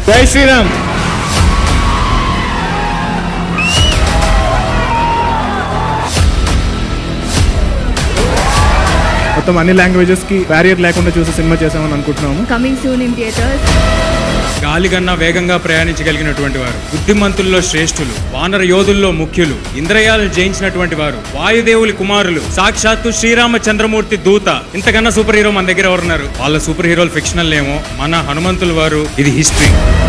జై శ్రీరామ్ మొత్తం అన్ని లాంగ్వేజెస్ కి బ్యారియర్ లేకుండా చూసే సినిమా చేసామని అనుకుంటున్నాము coming soon in theaters. గాలి కన్నా వేగంగా ప్రయాణించగలిగినటువంటి వారు బుద్ధిమంతుల్లో శ్రేష్ఠులు వానర యోధుల్లో ముఖ్యులు ఇంద్రయాలను జయించినటువంటి వారు వాయుదేవులి కుమారులు సాక్షాత్తు శ్రీరామచంద్రమూర్తి దూత ఇంతకన్నా సూపర్ హీరో మన దగ్గర ఎవరున్నారు వాళ్ళ సూపర్ హీరోలు ఫిక్షనల్ ఏమో మన హనుమంతుల వారు ఇది హిస్టరీ